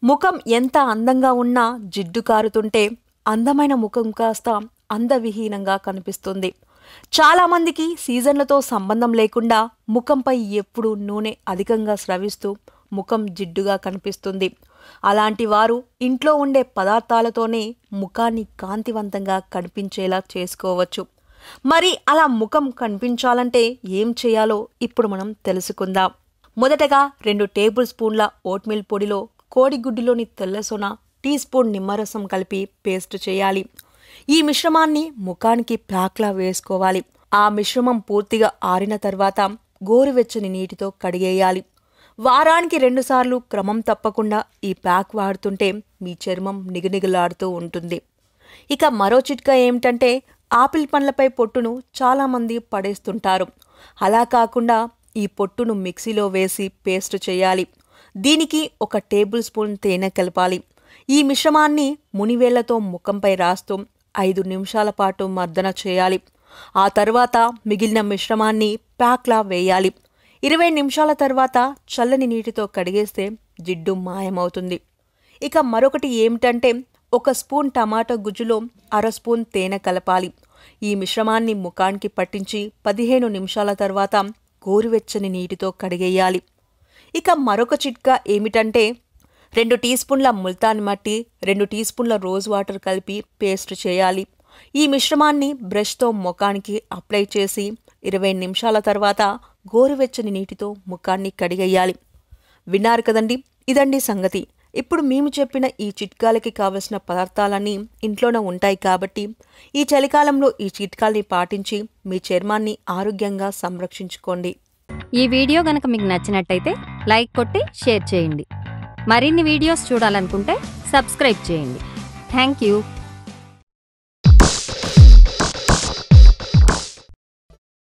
ముఖం ఎంత అందంగా ఉన్నా జిడ్డు కారుతుంటే అందమైన ముఖం కాస్త అందవిహీనంగా కనిపిస్తుంది చాలామందికి సీజన్లతో సంబంధం లేకుండా ముఖంపై ఎప్పుడూ నూనె అధికంగా స్రవిస్తూ ముఖం జిడ్డుగా కనిపిస్తుంది అలాంటి వారు ఇంట్లో ఉండే పదార్థాలతోనే ముఖాన్ని కాంతివంతంగా కనిపించేలా చేసుకోవచ్చు మరి అలా ముఖం కనిపించాలంటే ఏం చేయాలో ఇప్పుడు మనం తెలుసుకుందాం మొదటగా రెండు టేబుల్ స్పూన్ల ఓట్మీల్ పొడిలో కోడిగుడ్డులోని తెల్లసొన టీ స్పూన్ నిమ్మరసం కలిపి పేస్ట్ చేయాలి ఈ మిశ్రమాన్ని ముఖానికి ప్యాక్లా వేసుకోవాలి ఆ మిశ్రమం పూర్తిగా ఆరిన తర్వాత గోరువెచ్చని నీటితో కడిగేయాలి వారానికి రెండుసార్లు క్రమం తప్పకుండా ఈ ప్యాక్ వాడుతుంటే మీ చర్మం నిగనిగలాడుతూ ఉంటుంది ఇక మరో చిట్కా ఏమిటంటే ఆపిల్ పండ్లపై పొట్టును చాలామంది పడేస్తుంటారు అలా కాకుండా ఈ పొట్టును మిక్సీలో వేసి పేస్ట్ చేయాలి దీనికి ఒక టేబుల్ స్పూన్ తేనె కలపాలి ఈ మిశ్రమాన్ని మునివేళ్లతో ముఖంపై రాస్తూ ఐదు నిమిషాల పాటు మర్దన చేయాలి ఆ తర్వాత మిగిలిన మిశ్రమాన్ని ప్యాక్లా వేయాలి ఇరవై నిమిషాల తర్వాత చల్లని నీటితో కడిగేస్తే జిడ్డు మాయమవుతుంది ఇక మరొకటి ఏమిటంటే ఒక స్పూన్ టమాటా గుజ్జులో అర స్పూన్ తేనె కలపాలి ఈ మిశ్రమాన్ని ముఖానికి పట్టించి పదిహేను నిమిషాల తర్వాత గోరువెచ్చని నీటితో కడిగేయాలి ఇక మరొక చిట్కా ఏమిటంటే రెండు టీ స్పూన్ల ముల్తాన్ మట్టి రెండు టీ స్పూన్ల రోజ్ వాటర్ కలిపి పేస్ట్ చేయాలి ఈ మిశ్రమాన్ని బ్రష్తో ముఖానికి అప్లై చేసి ఇరవై నిమిషాల తర్వాత గోరువెచ్చని నీటితో ముఖాన్ని కడిగేయాలి విన్నారు కదండి ఇదండి సంగతి ఇప్పుడు మేము చెప్పిన ఈ చిట్కాలకి కావలసిన పదార్థాలన్నీ ఇంట్లోనే ఉంటాయి కాబట్టి ఈ చలికాలంలో ఈ చిట్కాల్ని పాటించి మీ చర్మాన్ని ఆరోగ్యంగా సంరక్షించుకోండి ఈ వీడియో గనక మీకు నచ్చినట్టయితే లైక్ కొట్టి షేర్ చేయండి మరిన్ని వీడియోస్ చూడాలనుకుంటే సబ్స్క్రైబ్ చేయండి థ్యాంక్ యూ